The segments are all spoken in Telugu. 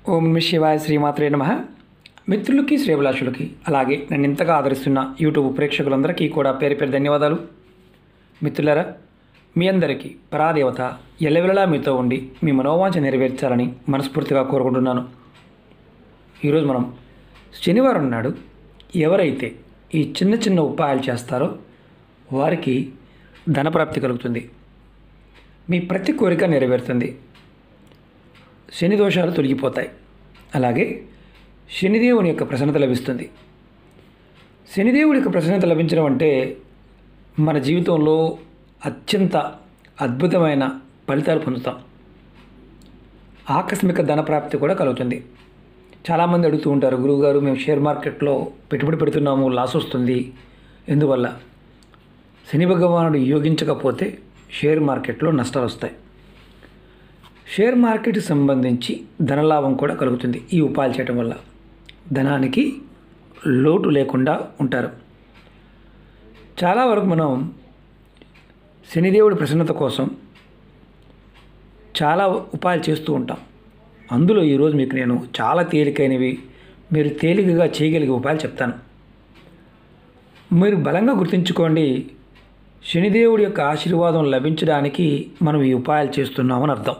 ఓం నమ శివాయ శ్రీమాత్రే నమ మిత్రులకి శ్రేభిలాషులకి అలాగే నన్ను ఇంతగా ఆదరిస్తున్న యూట్యూబ్ ప్రేక్షకులందరికీ కూడా పేరు పేరు ధన్యవాదాలు మిత్రులారా మీ అందరికీ పరాదేవత ఎల్లవెల్లలా మీతో ఉండి మీ మనోవాంఛ నెరవేర్చాలని మనస్ఫూర్తిగా కోరుకుంటున్నాను ఈరోజు మనం శనివారం నాడు ఎవరైతే ఈ చిన్న చిన్న ఉపాయాలు చేస్తారో వారికి ధనప్రాప్తి కలుగుతుంది మీ ప్రతి కోరిక నెరవేరుతుంది శని దోషాలు తొలగిపోతాయి అలాగే శనిదేవుని యొక్క ప్రసన్నత లభిస్తుంది శనిదేవుడి యొక్క ప్రసన్నత లభించడం అంటే మన జీవితంలో అత్యంత అద్భుతమైన ఫలితాలు పొందుతాం ఆకస్మిక ధనప్రాప్తి కూడా కలుగుతుంది చాలామంది అడుగుతూ ఉంటారు గురువుగారు మేము షేర్ మార్కెట్లో పెట్టుబడి పెడుతున్నాము లాస్ వస్తుంది ఎందువల్ల శని భగవానుడు యోగించకపోతే షేర్ మార్కెట్లో నష్టాలు వస్తాయి షేర్ మార్కెట్కి సంబంధించి ధనలాభం కూడా కలుగుతుంది ఈ ఉపాయాలు చేయడం వల్ల ధనానికి లోటు లేకుండా ఉంటారు చాలా వరకు మనం శనిదేవుడి ప్రసన్నత కోసం చాలా ఉపాయాలు చేస్తూ ఉంటాం అందులో ఈరోజు మీకు నేను చాలా తేలికైనవి మీరు తేలికగా చేయగలిగే ఉపాయాలు చెప్తాను మీరు బలంగా గుర్తుంచుకోండి శనిదేవుడి యొక్క ఆశీర్వాదం లభించడానికి మనం ఈ ఉపాయాలు చేస్తున్నామని అర్థం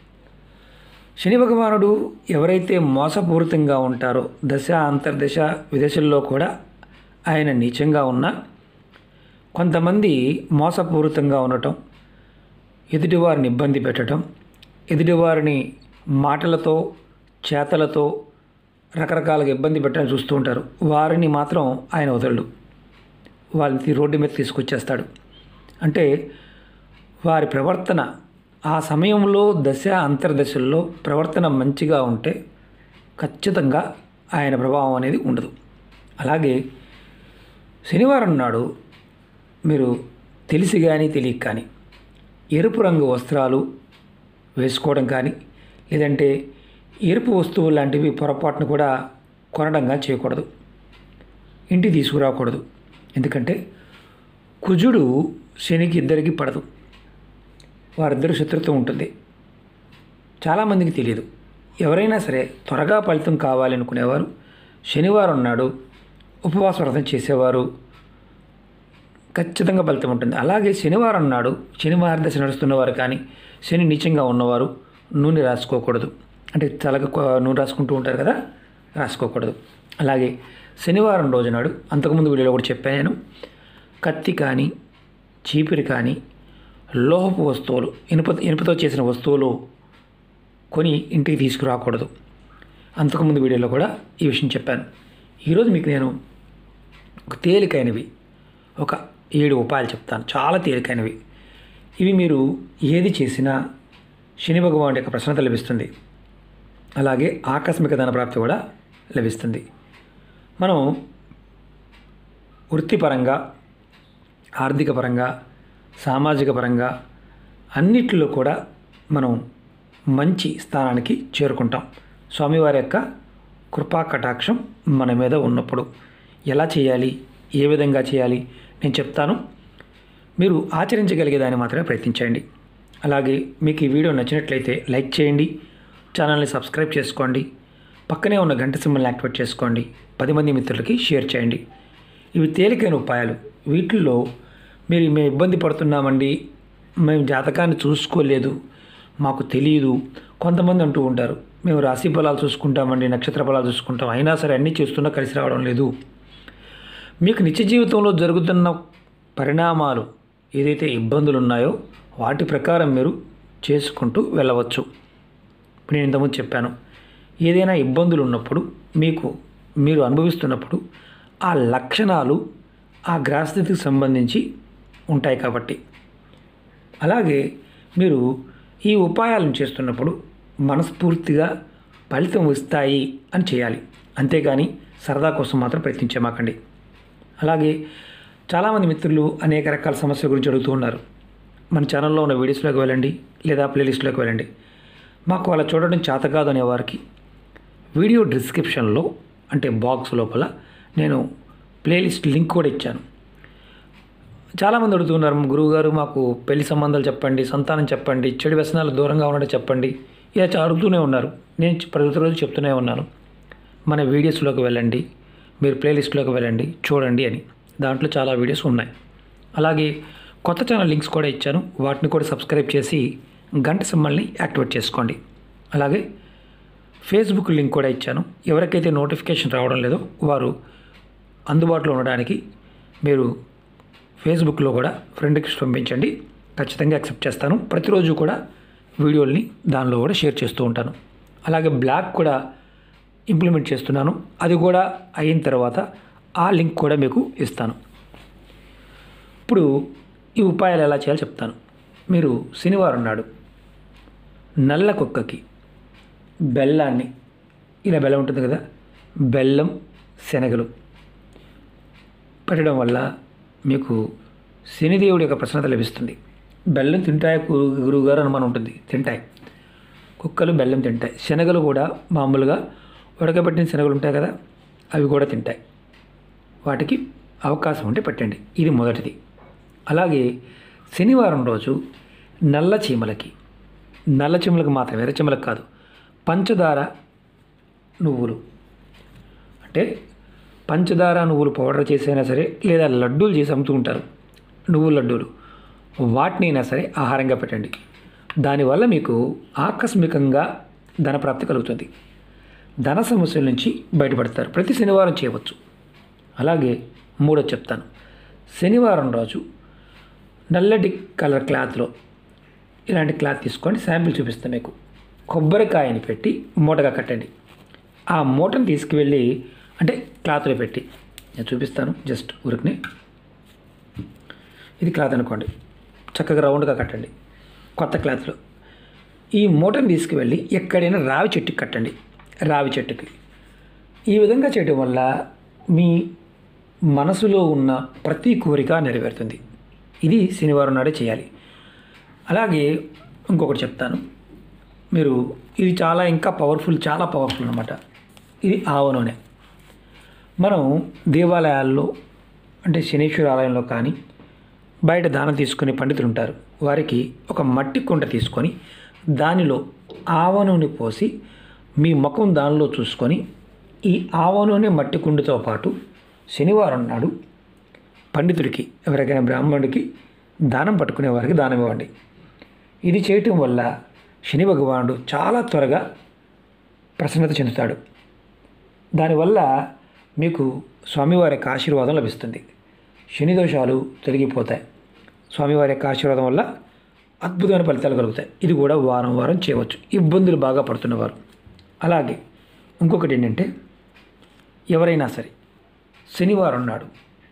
శని భగవానుడు ఎవరైతే మోసపూరితంగా ఉంటారో దశ అంతర్దశ విదశల్లో కూడా ఆయన నీచంగా ఉన్నా కొంతమంది మోసపూరితంగా ఉండటం ఎదుటివారిని ఇబ్బంది పెట్టడం ఎదుటివారిని మాటలతో చేతలతో రకరకాలుగా ఇబ్బంది పెట్టడం చూస్తూ ఉంటారు వారిని మాత్రం ఆయన వదలడు వాళ్ళని రోడ్డు మీద తీసుకొచ్చేస్తాడు అంటే వారి ప్రవర్తన ఆ సమయంలో దశ అంతర్దశల్లో ప్రవర్తన మంచిగా ఉంటే ఖచ్చితంగా ఆయన ప్రభావం అనేది ఉండదు అలాగే శనివారం నాడు మీరు తెలిసి కానీ తెలియక కానీ ఎరుపు రంగు వస్త్రాలు వేసుకోవడం కానీ లేదంటే ఎరుపు వస్తువులు లాంటివి పొరపాటును కూడా కొనడంగా చేయకూడదు ఇంటికి తీసుకురాకూడదు ఎందుకంటే కుజుడు శనికి ఇద్దరికి పడదు వారిద్దరు శత్రుత్వం ఉంటుంది చాలామందికి తెలియదు ఎవరైనా సరే త్వరగా ఫలితం కావాలనుకునేవారు శనివారం నాడు ఉపవాస వ్రతం చేసేవారు ఖచ్చితంగా ఫలితం ఉంటుంది అలాగే శనివారం నాడు శని మార్గదశ నడుస్తున్నవారు కానీ శని నీచంగా ఉన్నవారు నూనె రాసుకోకూడదు అంటే తలకు నూనె రాసుకుంటూ ఉంటారు కదా రాసుకోకూడదు అలాగే శనివారం రోజు నాడు అంతకుముందు వీడియోలో కూడా చెప్పాను నేను కత్తి కానీ చీపిరి కానీ లోహపు వస్తువులు ఇనుప ఇనుపతో చేసిన వస్తువులు కొని ఇంటికి తీసుకురాకూడదు అంతకుముందు వీడియోలో కూడా ఈ విషయం చెప్పాను ఈరోజు మీకు నేను ఒక తేలికైనవి ఒక ఏడు ఉపాయాలు చెప్తాను చాలా తేలికైనవి ఇవి మీరు ఏది చేసినా శని భగవానుడి యొక్క ప్రసన్నత లభిస్తుంది అలాగే ఆకస్మిక ధనప్రాప్తి కూడా లభిస్తుంది మనం వృత్తిపరంగా ఆర్థిక పరంగా సామాజిక పరంగా అన్నిట్లో కూడా మనం మంచి స్థానానికి చేరుకుంటాం స్వామివారి యొక్క కృపా కటాక్షం మన మీద ఉన్నప్పుడు ఎలా చేయాలి ఏ విధంగా చేయాలి నేను చెప్తాను మీరు ఆచరించగలిగే దాన్ని మాత్రమే ప్రయత్నించండి అలాగే మీకు ఈ వీడియో నచ్చినట్లయితే లైక్ చేయండి ఛానల్ని సబ్స్క్రైబ్ చేసుకోండి పక్కనే ఉన్న గంట సింబల్ని యాక్టివేట్ చేసుకోండి పది మంది మిత్రులకి షేర్ చేయండి ఇవి తేలికైన ఉపాయాలు వీటిల్లో మీరు మేము ఇబ్బంది పడుతున్నామండి మేము జాతకాన్ని చూసుకోలేదు మాకు తెలియదు కొంతమంది అంటూ ఉంటారు మేము రాశి ఫలాలు చూసుకుంటామండి నక్షత్ర ఫలాలు చూసుకుంటాం అయినా సరే అన్నీ చేస్తున్నా కలిసి రావడం లేదు మీకు నిత్య జీవితంలో జరుగుతున్న పరిణామాలు ఏదైతే ఇబ్బందులు ఉన్నాయో వాటి ప్రకారం మీరు చేసుకుంటూ వెళ్ళవచ్చు ఇప్పుడు నేను ఇంతకుముందు చెప్పాను ఏదైనా ఇబ్బందులు ఉన్నప్పుడు మీకు మీరు అనుభవిస్తున్నప్పుడు ఆ లక్షణాలు ఆ గ్రహస్థితికి సంబంధించి ఉంటాయి కాబట్టి అలాగే మీరు ఈ ఉపాయాలను చేస్తున్నప్పుడు మనస్ఫూర్తిగా ఫలితం వస్తాయి అని చేయాలి అంతేగాని సరదా కోసం మాత్రం ప్రయత్నించమాకండి అలాగే చాలామంది మిత్రులు అనేక రకాల సమస్యల గురించి అడుగుతూ ఉన్నారు మన ఛానల్లో ఉన్న వీడియోస్లోకి వెళ్ళండి లేదా ప్లేలిస్ట్లోకి వెళ్ళండి మాకు అలా చూడడం చేత కాదు అనేవారికి వీడియో డిస్క్రిప్షన్లో అంటే బాక్స్ లోపల నేను ప్లేలిస్ట్ లింక్ కూడా ఇచ్చాను చాలామంది అడుగుతున్నారు గురువుగారు మాకు పెళ్లి సంబంధాలు చెప్పండి సంతానం చెప్పండి చెడు వ్యసనాలు దూరంగా ఉండడం చెప్పండి ఇలా అడుగుతూనే ఉన్నారు నేను ప్రతిరోజు చెప్తూనే ఉన్నాను మన వీడియోస్లోకి వెళ్ళండి మీరు ప్లేలిస్ట్లోకి వెళ్ళండి చూడండి అని దాంట్లో చాలా వీడియోస్ ఉన్నాయి అలాగే కొత్త ఛానల్ లింక్స్ కూడా ఇచ్చాను వాటిని కూడా సబ్స్క్రైబ్ చేసి గంట సింబల్ని యాక్టివేట్ చేసుకోండి అలాగే ఫేస్బుక్ లింక్ కూడా ఇచ్చాను ఎవరికైతే నోటిఫికేషన్ రావడం లేదో వారు అందుబాటులో ఉండడానికి మీరు ఫేస్బుక్లో కూడా ఫ్రెండ్ రిక్వెస్ట్ పంపించండి ఖచ్చితంగా యాక్సెప్ట్ చేస్తాను ప్రతిరోజు కూడా వీడియోల్ని దానిలో కూడా షేర్ చేస్తూ ఉంటాను అలాగే బ్లాగ్ కూడా ఇంప్లిమెంట్ చేస్తున్నాను అది కూడా అయిన తర్వాత ఆ లింక్ కూడా మీకు ఇస్తాను ఇప్పుడు ఈ ఉపాయాలు ఎలా చేయాలో చెప్తాను మీరు శనివారం నాడు నల్ల కుక్కకి బెల్లాన్ని ఇలా బెల్లం ఉంటుంది కదా బెల్లం శనగలు పెట్టడం వల్ల మీకు శనిదేవుడి యొక్క ప్రసన్నత లభిస్తుంది బెల్లం తింటాయి గురువుగారు అనుమానం ఉంటుంది తింటాయి కుక్కలు బెల్లం తింటాయి శనగలు కూడా మామూలుగా ఉడకబెట్టిన శనగలు ఉంటాయి కదా అవి కూడా తింటాయి వాటికి అవకాశం ఉంటే పెట్టండి ఇది మొదటిది అలాగే శనివారం రోజు నల్ల చీమలకి నల్ల చీమలకు మాత్రమే ఎర్ర చీమలకు కాదు పంచదార నువ్వులు అంటే పంచదార నువ్వులు పౌడర్ చేసైనా సరే లేదా లడ్డూలు చేసి అమ్ముతూ ఉంటారు నువ్వుల లడ్డూలు వాటినైనా సరే ఆహారంగా పెట్టండి దానివల్ల మీకు ఆకస్మికంగా ధనప్రాప్తి కలుగుతుంది ధన సమస్యల నుంచి బయటపడతారు ప్రతి శనివారం చేయవచ్చు అలాగే మూడో చెప్తాను శనివారం రోజు నల్లటి కలర్ క్లాత్లో ఇలాంటి క్లాత్ తీసుకోండి శాంపిల్ చూపిస్తాను మీకు కొబ్బరికాయని పెట్టి మూటగా కట్టండి ఆ మూటను తీసుకువెళ్ళి అంటే క్లాత్లో పెట్టి నేను చూపిస్తాను జస్ట్ ఊరికి ఇది క్లాత్ అనుకోండి చక్కగా రౌండ్గా కట్టండి కొత్త క్లాత్లో ఈ మూటను తీసుకువెళ్ళి ఎక్కడైనా రావి చెట్టుకి కట్టండి రావి చెట్టుకి ఈ విధంగా చేయడం వల్ల మీ మనసులో ఉన్న ప్రతి కోరిక నెరవేరుతుంది ఇది శనివారం నాడే చేయాలి అలాగే ఇంకొకటి చెప్తాను మీరు ఇది చాలా ఇంకా పవర్ఫుల్ చాలా పవర్ఫుల్ అనమాట ఇది ఆవ నూనె మనం దేవాలయాల్లో అంటే శనీశ్వర ఆలయంలో కానీ బయట దానం తీసుకునే పండితులు ఉంటారు వారికి ఒక మట్టి కుండ తీసుకొని దానిలో ఆవ నూనె పోసి మీ ముఖం దానిలో చూసుకొని ఈ ఆవ నూనె మట్టి కుండతో పాటు శనివారం నాడు పండితుడికి ఎవరికైనా బ్రాహ్మణుడికి దానం పట్టుకునే వారికి దానం ఇవ్వండి ఇది చేయటం వల్ల శని భగవానుడు చాలా త్వరగా ప్రసన్నత చెందుతాడు దానివల్ల మీకు స్వామివారి యొక్క ఆశీర్వాదం లభిస్తుంది శని దోషాలు తొలగిపోతాయి స్వామివారి యొక్క ఆశీర్వాదం వల్ల అద్భుతమైన ఫలితాలు కలుగుతాయి ఇది కూడా వారం వారం చేయవచ్చు ఇబ్బందులు బాగా పడుతున్నవారు అలాగే ఇంకొకటి ఏంటంటే ఎవరైనా సరే శనివారం నాడు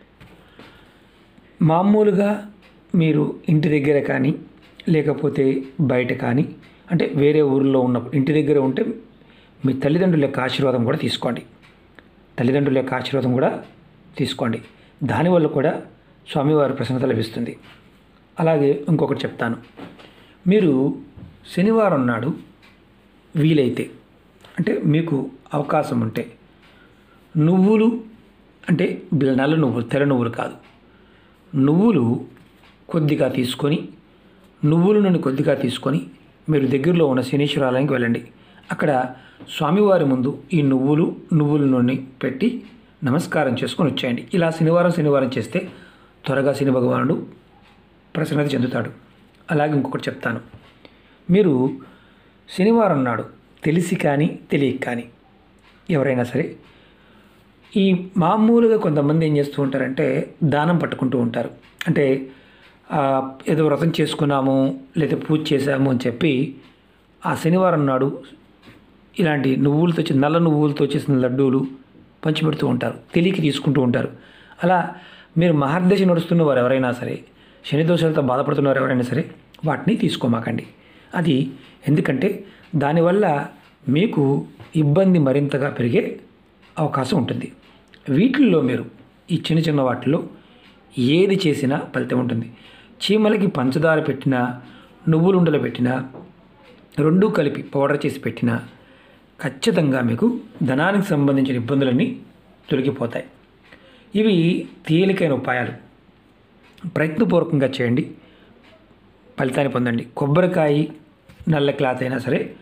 మామూలుగా మీరు ఇంటి దగ్గర కానీ లేకపోతే బయట కానీ అంటే వేరే ఊరిలో ఉన్నప్పుడు ఇంటి దగ్గర ఉంటే మీ తల్లిదండ్రుల యొక్క ఆశీర్వాదం కూడా తీసుకోండి తల్లిదండ్రుల యొక్క ఆశీర్వాదం కూడా తీసుకోండి దానివల్ల కూడా స్వామివారి ప్రసన్నత లభిస్తుంది అలాగే ఇంకొకటి చెప్తాను మీరు శనివారం నాడు వీలైతే అంటే మీకు అవకాశం ఉంటే నువ్వులు అంటే నల్ల నువ్వులు తెల్ల నువ్వులు కాదు నువ్వులు కొద్దిగా తీసుకొని నువ్వుల నుండి కొద్దిగా తీసుకొని మీరు దగ్గరలో ఉన్న శనీశ్వర ఆలయానికి వెళ్ళండి అక్కడ స్వామివారి ముందు ఈ నువ్వులు నువ్వుల నుండి పెట్టి నమస్కారం చేసుకొని వచ్చేయండి ఇలా శనివారం శనివారం చేస్తే త్వరగా శని భగవానుడు ప్రసన్నత చెందుతాడు అలాగే ఇంకొకటి చెప్తాను మీరు శనివారం నాడు తెలిసి కానీ తెలియక కానీ ఎవరైనా సరే ఈ మామూలుగా కొంతమంది ఏం చేస్తూ ఉంటారంటే దానం పట్టుకుంటూ ఉంటారు అంటే ఆ, ఏదో వ్రతం చేసుకున్నాము లేదా పూజ చేశాము అని చెప్పి ఆ శనివారం నాడు ఇలాంటి నువ్వులతో వచ్చి నల్ల నువ్వులతో చేసిన లడ్డూలు పంచిపెడుతూ ఉంటారు తెలియకి తీసుకుంటూ ఉంటారు అలా మీరు మహర్దశ నడుస్తున్న వారు ఎవరైనా సరే శని దోషాలతో బాధపడుతున్నవారు ఎవరైనా సరే వాటిని తీసుకోమాకండి అది ఎందుకంటే దానివల్ల మీకు ఇబ్బంది మరింతగా పెరిగే అవకాశం ఉంటుంది వీటిల్లో మీరు ఈ చిన్న చిన్న వాటిల్లో ఏది చేసినా ఫలితం ఉంటుంది చీమలకి పంచదార పెట్టినా నువ్వులుండలు పెట్టినా రెండూ కలిపి పౌడర్ చేసి పెట్టినా ఖచ్చితంగా మీకు ధనానికి సంబంధించిన ఇబ్బందులన్నీ తొలగిపోతాయి ఇవి తేలికైన ఉపాయాలు ప్రయత్నపూర్వకంగా చేయండి ఫలితాన్ని పొందండి కొబ్బరికాయ నల్ల క్లాత్ అయినా సరే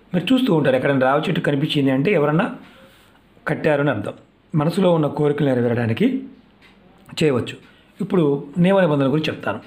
మీరు చూస్తూ ఉంటారు ఎక్కడైనా రావి చెట్టు కనిపించింది అంటే ఎవరన్నా కట్టారని అర్థం మనసులో ఉన్న కోరికలు నెరవేరడానికి చేయవచ్చు ఇప్పుడు నియమ నిబంధనల గురించి చెప్తాను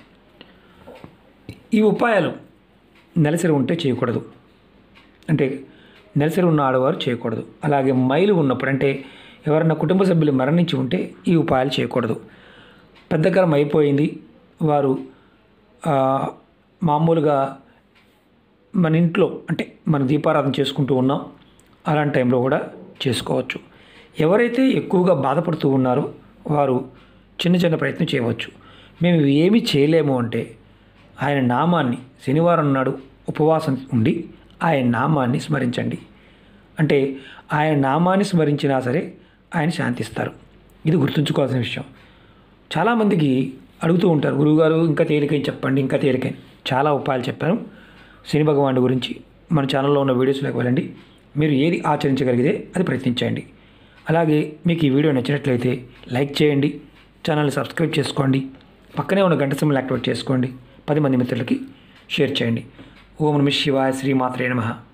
ఈ ఉపాయాలు నెలసరి ఉంటే చేయకూడదు అంటే నెలసరి ఉన్న ఆడవారు చేయకూడదు అలాగే మైలు ఉన్నప్పుడు అంటే ఎవరైనా కుటుంబ సభ్యులు మరణించి ఉంటే ఈ ఉపాయాలు చేయకూడదు పెద్దకాలం అయిపోయింది వారు ఆ, మామూలుగా మన ఇంట్లో అంటే మన దీపారాధన చేసుకుంటూ ఉన్నాం అలాంటి టైంలో కూడా చేసుకోవచ్చు ఎవరైతే ఎక్కువగా బాధపడుతూ ఉన్నారో వారు చిన్న చిన్న ప్రయత్నం చేయవచ్చు మేము ఇవి ఏమీ చేయలేము అంటే ఆయన నామాన్ని శనివారం నాడు ఉపవాసం ఉండి ఆయన నామాన్ని స్మరించండి అంటే ఆయన నామాన్ని స్మరించినా సరే ఆయన శాంతిస్తారు ఇది గుర్తుంచుకోవాల్సిన విషయం చాలామందికి అడుగుతూ ఉంటారు గురువుగారు ఇంకా తేలికని చెప్పండి ఇంకా తేలికని చాలా ఉపాయాలు చెప్పాను శని భగవానుడి గురించి మన ఛానల్లో ఉన్న వీడియోస్లోకి వెళ్ళండి మీరు ఏది ఆచరించగలిగితే అది ప్రయత్నించండి అలాగే మీకు ఈ వీడియో నచ్చినట్లయితే లైక్ చేయండి ఛానల్ని సబ్స్క్రైబ్ చేసుకోండి పక్కనే ఉన్న గంట సింబల్ యాక్టివేట్ చేసుకోండి పది మంది మిత్రులకి షేర్ చేయండి ఓం నమ శివాయ శ్రీమాత్రే నమః